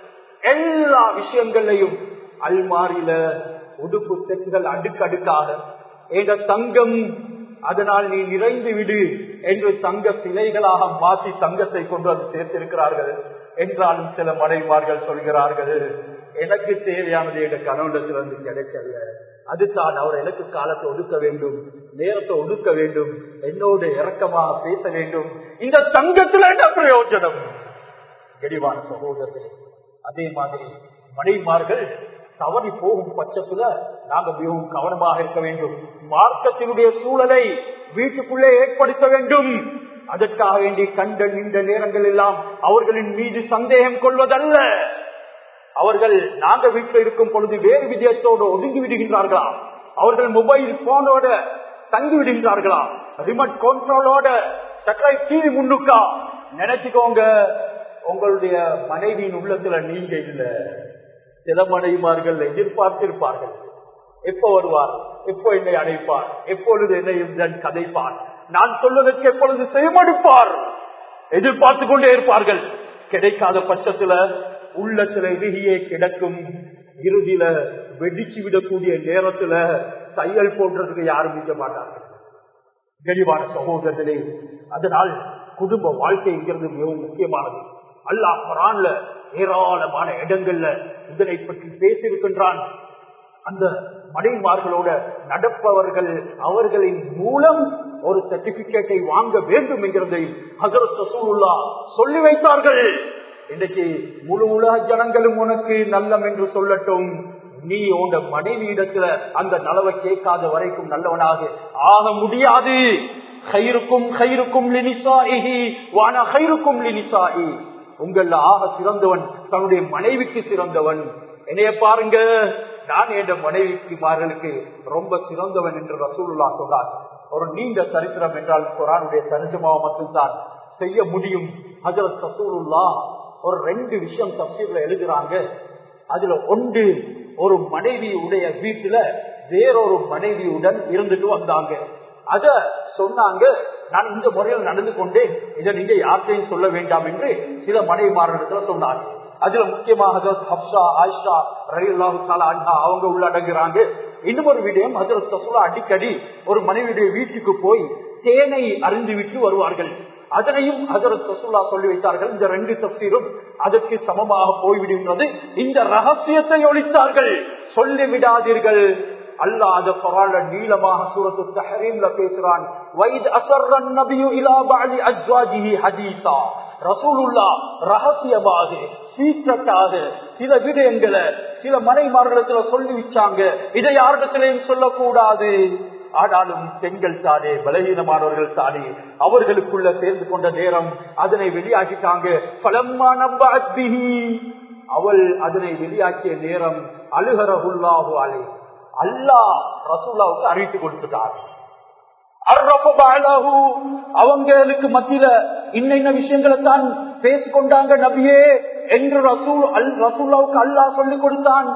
எல்லா விஷயங்களையும் அல்மாரியில உடுப்பு செட்டுகள் அடுக்கடுக்காக எங்க தங்கம் அதனால் நீ நிறைந்து விடு என்று தங்க சிலைகளாக மாற்றி தங்கத்தை கொண்டு வந்து சேர்த்திருக்கிறார்கள் என்றாலும் சில மனைவார்கள் சொல்கிறார்கள் எனக்கு தேவையானது எங்க கணவனிடத்திலிருந்து கிடைக்கல அதுதான் அவர் எனக்கு காலத்தை ஒதுக்க வேண்டும் நேரத்தை ஒதுக்க வேண்டும் என்னோடு இறக்கமாக பேச வேண்டும் இந்த தங்கத்துல என்ன பிரயோஜனம் தெளிவான சகோதரர்களே அதே மாதிரி மனைமார்கள் தவறி போகும் பட்சத்துல நாங்க மிகவும் கவனமாக இருக்க வேண்டும் மார்க்கத்தினுடைய சூழலை வீட்டுக்குள்ளே ஏற்படுத்த வேண்டும் அதற்காக வேண்டி கண்ட நீண்ட நேரங்கள் எல்லாம் அவர்களின் மீது சந்தேகம் கொள்வதல்ல அவர்கள் நாங்க வீட்டில் இருக்கும் பொழுது வேறு விஜயத்தோடு ஒதுங்கி விடுகின்றார்களா அவர்கள் மொபைல் போனோட தங்கி விடுகின்றார்களா ரிமோட் கண்ட்ரோலோட சக்கரை டிவி முன்னுக்கா நினைச்சுக்கோங்க உங்களுடைய மனைவியின் உள்ளத்துல நீங்க இல்ல சில மனைவிமார்கள் எதிர்பார்த்திருப்பார்கள் எப்போ வருவார் எப்போ என்னை அழைப்பார் எப்பொழுது என்னை கதைப்பார் நான் சொல்வதற்கு எப்பொழுது செய்யமடுப்பார் எதிர்பார்த்து கொண்டே இருப்பார்கள் கிடைக்காத பட்சத்துல உள்ளத்துல இறுகியே கிடக்கும் இறுதியில வெடிச்சு விடக்கூடிய நேரத்துல தையல் போன்றதுக்கு யாரும் மிக்க மாட்டார்கள் தெளிவான சகோதரர்களே அதனால் குடும்ப வாழ்க்கைங்கிறது மிகவும் முக்கியமானது அல்லாஹ் குரான்ல ஏராளமான இடங்கள்ல இதனை பற்றி பேசியிருக்கின்றான் அந்த மனைமார்களோட நடப்பவர்கள் அவர்களின் மூலம் ஒரு சர்டிபிகேட்டை வாங்க வேண்டும் என்கிறதை ஹசரத் ரசூலுல்லா சொல்லி வைத்தார்கள் இன்னைக்கு முழு உலக ஜனங்களும் உனக்கு நல்லம் என்று சொல்லட்டும் நீ உங்க மனைவி இடத்துல அந்த நலவை கேட்காத வரைக்கும் நல்லவனாக ஆக முடியாது கயிறுக்கும் கயிறுக்கும் லினிசாஇஹி வான கயிறுக்கும் லினிசாஇ உங்கள ஆக சிறந்தவன் தன்னுடைய மனைவிக்கு சிறந்தவன் என்னைய பாருங்க நான் என் மனைவிக்கு மார்களுக்கு ரொம்ப சிறந்தவன் என்று ரசூலுல்லா சொன்னார் ஒரு நீண்ட சரித்திரம் என்றால் குரானுடைய தரிசமாக மட்டும்தான் செய்ய முடியும் ஹஜரத் ரசூலுல்லா ஒரு ரெண்டு விஷயம் தப்சீர்ல எழுதுறாங்க அதுல ஒன்று ஒரு மனைவியுடைய வீட்டுல வேறொரு மனைவியுடன் இருந்துட்டு வந்தாங்க அத சொன்னாங்க நான் இந்த முறையில் நடந்து கொண்டேன் இதை நீங்க யார்கிட்டையும் சொல்ல வேண்டாம் என்று சில மனைவிமாரிடத்துல சொன்னாங்க அதுல முக்கியமாக ஹப்ஷா ஆயிஷா ரயில்லாஹு அண்ணா அவங்க உள்ள அடங்குறாங்க இன்னும் ஒரு விடயம் ஹசரத் ரசூலா அடிக்கடி ஒரு மனைவியுடைய வீட்டுக்கு போய் தேனை அறிந்து விட்டு வருவார்கள் அதனையும் ஹசரத் ரசூலா சொல்லி வைத்தார்கள் இந்த ரெண்டு தப்சீரும் அதற்கு சமமாக போய்விடுகிறது இந்த ரகசியத்தை ஒழித்தார்கள் சொல்லி விடாதீர்கள் அல்லாத பராள நீளமாக சூரத்து தஹரீம்ல பேசுறான் வைத் அசர்ரன் நபியு இலா பஅலி அஸ்வாஜிஹி ஹதீஸா ரசூலுல்லா ரகசியமாக சீக்கிரட்டாக சில விடயங்களை சில மனைமார்களிடத்துல சொல்லி வச்சாங்க இதை யாரிடத்திலையும் சொல்லக்கூடாது ஆனாலும் பெண்கள் தானே பலகீனமானவர்கள் தானே அவர்களுக்குள்ள சேர்ந்து கொண்ட நேரம் அதனை வெளியாக்கிட்டாங்க பலம்மா நம்ப அவள் அதனை வெளியாக்கிய நேரம் அழுகரகுல்லாஹு அலை அல்லாஹ் ரசூலாவுக்கு அறிவித்து கொடுத்துட்டார் அவங்களுக்கு மத்தியில இன்ன விஷயங்களை தான் பேசிக்கொண்டாங்க நபியே என்று ரசூல் அல் ரசூலாவுக்கு அல்லாஹ் சொல்லிக் கொடுத்தான்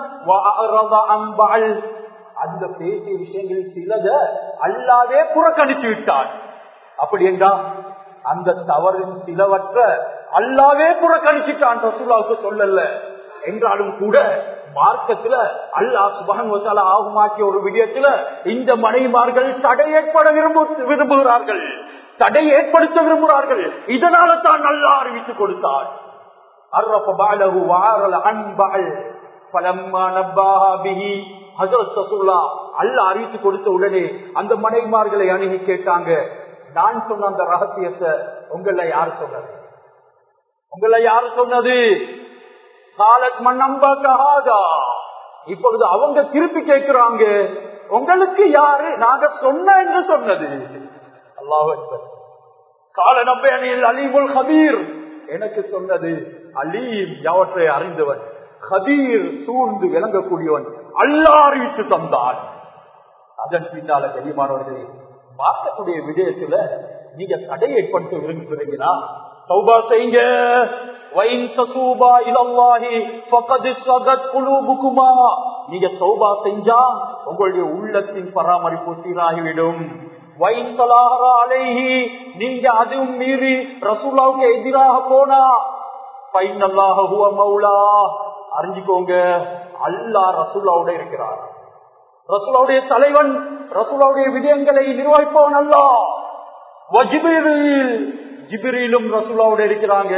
அந்த பேசிய விஷயங்களில் சிலத அல்லாவே புறக்கணித்து விட்டான் அப்படி என்றா அந்த தவறின் சிலவற்ற அல்லாவே புறக்கணிச்சுட்டான் ரசூலாவுக்கு சொல்லல என்றாலும் கூட மார்க்கத்துல அல்லா சுபகன் ஆகுமாக்கிய ஒரு விடயத்துல இந்த மனைமார்கள் தடை ஏற்பட விரும்பு விரும்புகிறார்கள் தடை ஏற்படுத்த விரும்புகிறார்கள் இதனால தான் நல்லா அறிவித்துக் கொடுத்தார் அல்ல அறிவித்து கொடுத்த உடனே அந்த மனைமார்களை அணுகி கேட்டாங்க நான் சொன்ன அந்த ரகசியத்தை உங்கள யாரு சொன்னது உங்களை யாரு சொன்னது காலத் மண்ணம்பாக்காதா இப்பொழுது அவங்க திருப்பி கேட்கிறாங்க உங்களுக்கு யாரு நாங்க சொன்ன என்று சொன்னது அல்லாஹ் கால நம்பி அணியில் அலீமுல் ஹபீர் எனக்கு சொன்னது அலீம் யாவற்றை அறிந்தவன் ஹபீர் சூழ்ந்து விளங்கக்கூடியவன் அல்லா அறிவித்து தந்தான் அதன் பின்னால கனிமானவர்களே பார்க்கக்கூடிய விடயத்துல நீங்க தடை ஏற்படுத்த விரும்புகிறீங்களா சௌபா செய்யுங்க நீங்க சௌபா செஞ்சா உங்களுடைய உள்ளத்தின் பராமரிப்பு சீராகிவிடும் நீங்க அதுவும் மீறி ரசூலாவுக்கு எதிராக போனா பைனல்லாக மௌலா அறிஞ்சுக்கோங்க அல்லா ரசூலாவோட இருக்கிறார் ரசூலாவுடைய தலைவன் ரசூலாவுடைய விடயங்களை நிர்வகிப்பவன் அல்லா ஜிபிரிலும் ரசூலாவோட இருக்கிறாங்க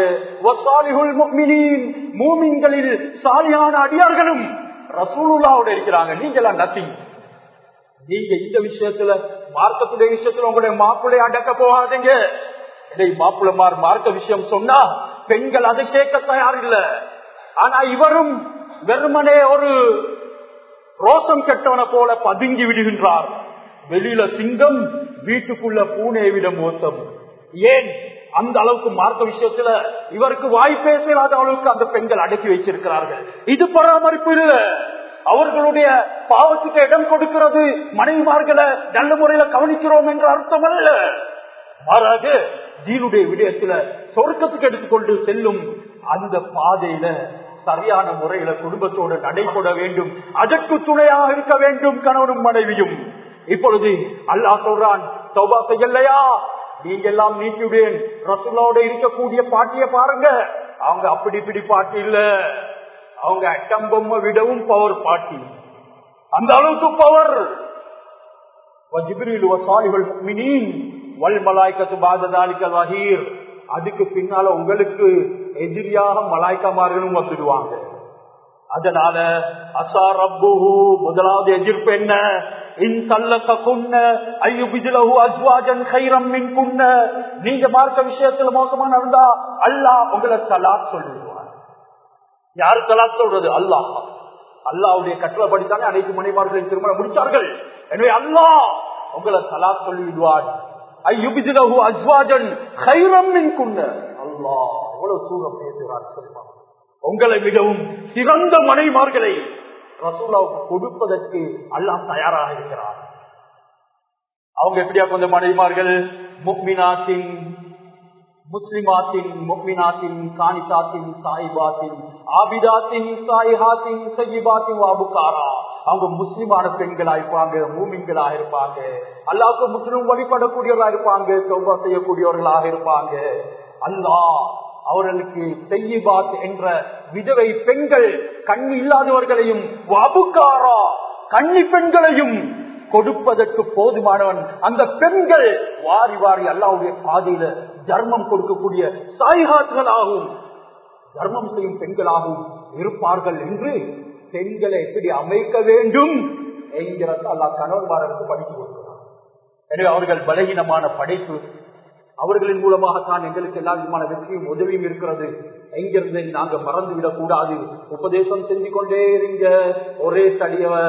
மூமின்களில் சாலியான அடியார்களும் ரசூலுல்லாவோட இருக்கிறாங்க நீங்களா நத்திங் நீங்க இந்த விஷயத்துல மார்க்கத்துடைய விஷயத்துல உங்களுடைய மாப்பிள்ளை அடக்க போகாதீங்க இதை மாப்பிள்ளமார் மார்க்க விஷயம் சொன்னா பெண்கள் அதை கேட்க தயார் இல்ல ஆனா இவரும் வெறுமனே ஒரு ரோசம் கெட்டவனை போல பதுங்கி விடுகின்றார் வெளியில சிங்கம் வீட்டுக்குள்ள பூனை விட மோசம் ஏன் அந்த அளவுக்கு மார்க்க விஷயத்துல இவருக்கு வாய் பேசாத அளவுக்கு அந்த பெண்கள் அடக்கி வச்சிருக்கிறார்கள் இது பராமரிப்பு இல்ல அவர்களுடைய பாவத்துக்கு இடம் கொடுக்கிறது மனைவிமார்களை நல்ல முறையில கவனிக்கிறோம் என்ற அர்த்தம் அல்ல மாறாக தீனுடைய விடயத்துல சொர்க்கத்துக்கு எடுத்துக்கொண்டு செல்லும் அந்த பாதையில சரியான முறையில குடும்பத்தோடு நடைபெற வேண்டும் அதற்கு துணையாக இருக்க வேண்டும் கணவனும் மனைவியும் இப்பொழுது அல்லாஹ் சொல்றான் சௌபா செய்யலையா நீங்க எல்லாம் நீக்கிவிடேன் ரசுல்லாவோட இருக்கக்கூடிய பாட்டிய பாருங்க அவங்க அப்படி இப்படி பாட்டி இல்ல அவங்க அட்டம்பொம்மை விடவும் பவர் பாட்டி அந்த அளவுக்கு பவர் அதுக்கு பின்னால உங்களுக்கு எதிரியாக மலாய்க்கமார்களும் வந்துடுவாங்க அதனால அசா ரப்பு முதலாவது எதிர்ப்பு என்ன நீங்க மார்க்க விஷயத்துல மோசமா நடந்தா அல்லாஹ் உங்களை தலாக் சொல்லிடுவார் யாரு தலாக் சொல்றது அல்லாஹ் அல்லாவுடைய கட்டளைப்படித்தானே அனைத்து மனைவார்களின் திருமணம் முடிச்சார்கள் எனவே அல்லாஹ் உங்களை தலாக் சொல்லிவிடுவார் ஐயுபிதிலகு அஸ்வாஜன் கைரம் குன்ன அல்லாஹ் எவ்வளவு சூழம் பேசுகிறார் சொல்லுவாங்க உங்களை மிகவும் சிறந்த மனைமார்களை ரசூலாவுக்கு கொடுப்பதற்கு அல்லாஹ் தயாராக இருக்கிறார் அவங்க எப்படியா கொஞ்சம் மனைவிமார்கள் முக்மினாத்தின் முஸ்லிமாத்தின் முக்மினாத்தின் காணித்தாத்தின் சாயிபாத்தின் ஆபிதாத்தின் சாயிஹாத்தின் சையிபாத்தின் வாபுக்காரா அவங்க முஸ்லிமான பெண்களா இருப்பாங்க மூமின்களாக இருப்பாங்க அல்லாவுக்கு முற்றிலும் வழிபடக்கூடியவர்களா இருப்பாங்க சௌபா செய்யக்கூடியவர்களாக இருப்பாங்க அல்லாஹ் அவர்களுக்கு செய்யிபாத் என்ற விதவை பெண்கள் கண்ணி இல்லாதவர்களையும் வாபுக்காரா கன்னி பெண்களையும் கொடுப்பதற்கு போதுமானவன் அந்த பெண்கள் வாரி வாரி அல்லாவுடைய பாதையில தர்மம் கொடுக்கக்கூடிய சாய்காத்துகளாகவும் தர்மம் செய்யும் பெண்களாகவும் இருப்பார்கள் என்று பெண்களை எப்படி அமைக்க வேண்டும் என்கிறத அல்லா கணவன்மார்களுக்கு படித்து கொடுக்கிறார் எனவே அவர்கள் பலகீனமான படைப்பு அவர்களின் மூலமாகத்தான் எங்களுக்கு எல்லா விதமான வெற்றியும் உதவியும் இருக்கிறது எங்கிருந்து நாங்க மறந்து விடக் கூடாது உபதேசம் செஞ்சு கொண்டே இருங்க ஒரே தடியவ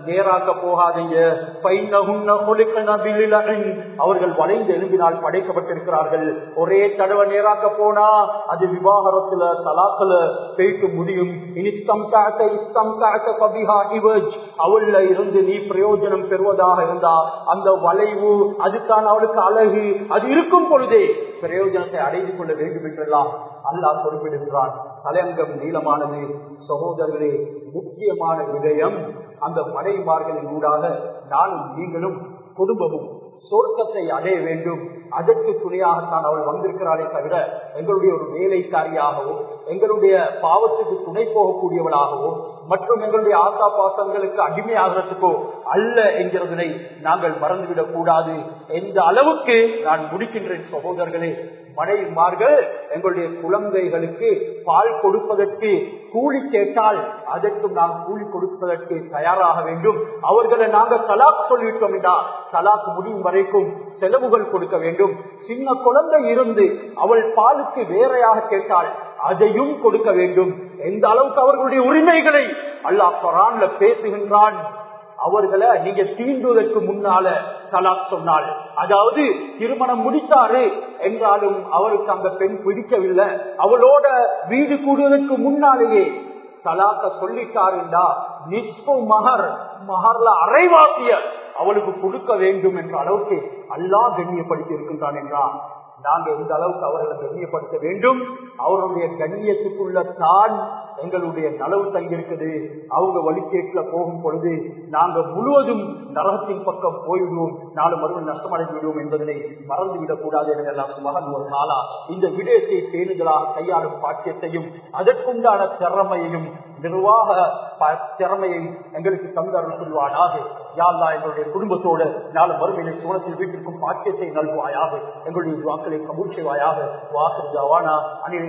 நேராக்க போகாதீங்க பைன்னஹுன்ன குலிக்கன பில்லிலஹின். அவர்கள் வளைந்து எழும்பினால் படைக்கப்பட்டிருக்கிறார்கள் ஒரே தடவை நேராக்க போனா அது விவாகரத்துல தலாக்குல போயிட்டு முடியும் இனிஸ்டம் தாக்க இஸ்டம் தாக்க பபிஹா இவஜ் அவள்ல இருந்து நீ பிரயோஜனம் பெறுவதாக இருந்தா அந்த வளைவு அதுதான் அவளுக்கு அழகு அது இருக்கும் பொழுதே பிரயோஜனத்தை அடைந்து கொள்ள வேண்டும் என்றெல்லாம் அல்லாஹ் குறிப்பிடுகிறான் தலையங்கம் நீளமானது சகோதரர்களே முக்கியமான விடயம் அந்த மனைமார்களின் ஊடாக நானும் நீங்களும் குடும்பமும் சொர்க்கத்தை அடைய வேண்டும் அதற்கு துணையாகத்தான் அவள் வந்திருக்கிறாளே தவிர எங்களுடைய ஒரு வேலைக்காரியாகவோ எங்களுடைய பாவத்துக்கு துணை போகக்கூடியவளாகவோ மற்றும் எங்களுடைய ஆசா பாசங்களுக்கு அடிமையாகிறதுக்கோ அல்ல என்கிறதனை நாங்கள் மறந்துவிடக் கூடாது எந்த அளவுக்கு நான் முடிக்கின்றேன் சகோதரர்களே மனைவிமார்கள் எங்களுடைய குழந்தைகளுக்கு பால் கொடுப்பதற்கு கூலி கேட்டால் அதற்கும் நாம் கூலி கொடுப்பதற்கு தயாராக வேண்டும் அவர்களை நாங்கள் தலாக் சொல்லிவிட்டோம் என்றால் தலாக் முடியும் வரைக்கும் செலவுகள் கொடுக்க வேண்டும் சின்ன குழந்தை இருந்து அவள் பாலுக்கு வேறையாக கேட்டால் அதையும் கொடுக்க வேண்டும் எந்த அளவுக்கு அவர்களுடைய உரிமைகளை அல்லாஹ் குரான்ல பேசுகின்றான் அவர்களை நீங்க தீண்டுவதற்கு முன்னால தலாக் சொன்னால் அதாவது திருமணம் முடித்தாரு என்றாலும் அவருக்கு அந்த பெண் பிடிக்கவில்லை அவளோட வீடு கூடுவதற்கு முன்னாலேயே தலாக்க சொல்லிட்டாருண்டா நிஸ்பு மகர் மகர்ல அரைவாசிய அவளுக்கு கொடுக்க வேண்டும் என்ற அளவுக்கு அல்லா கண்ணியப்படுத்தி இருக்கின்றான் என்றான் நாங்க எந்த அளவுக்கு அவர்களை கண்ணியப்படுத்த வேண்டும் அவருடைய கண்ணியத்துக்குள்ள தான் எங்களுடைய நலவு தங்கியிருக்குது அவங்க வழிகேட்டுல போகும் பொழுது நாங்க முழுவதும் நரகத்தின் பக்கம் போய்விடுவோம் நாலு மறுபடியும் நஷ்டமடைந்து விடுவோம் என்பதனை மறந்துவிடக் கூடாது என்றெல்லாம் மகன் ஒரு நாளா இந்த விடயத்தை பேணுதலாக கையாளும் பாக்கியத்தையும் அதற்குண்டான திறமையையும் நிர்வாக ப- திறமையை எங்களுக்கு தந்தருள் சொல்வானாக யாழ்லா எங்களுடைய குடும்பத்தோடு நாலு மறுமையிலே சோழத்தில் வீட்டிற்கும் பாக்கியத்தை நல்குவாயாக எங்களுடைய வாக்களை கபூர் செய்வாயாக வாக்கு ஜவானா அணி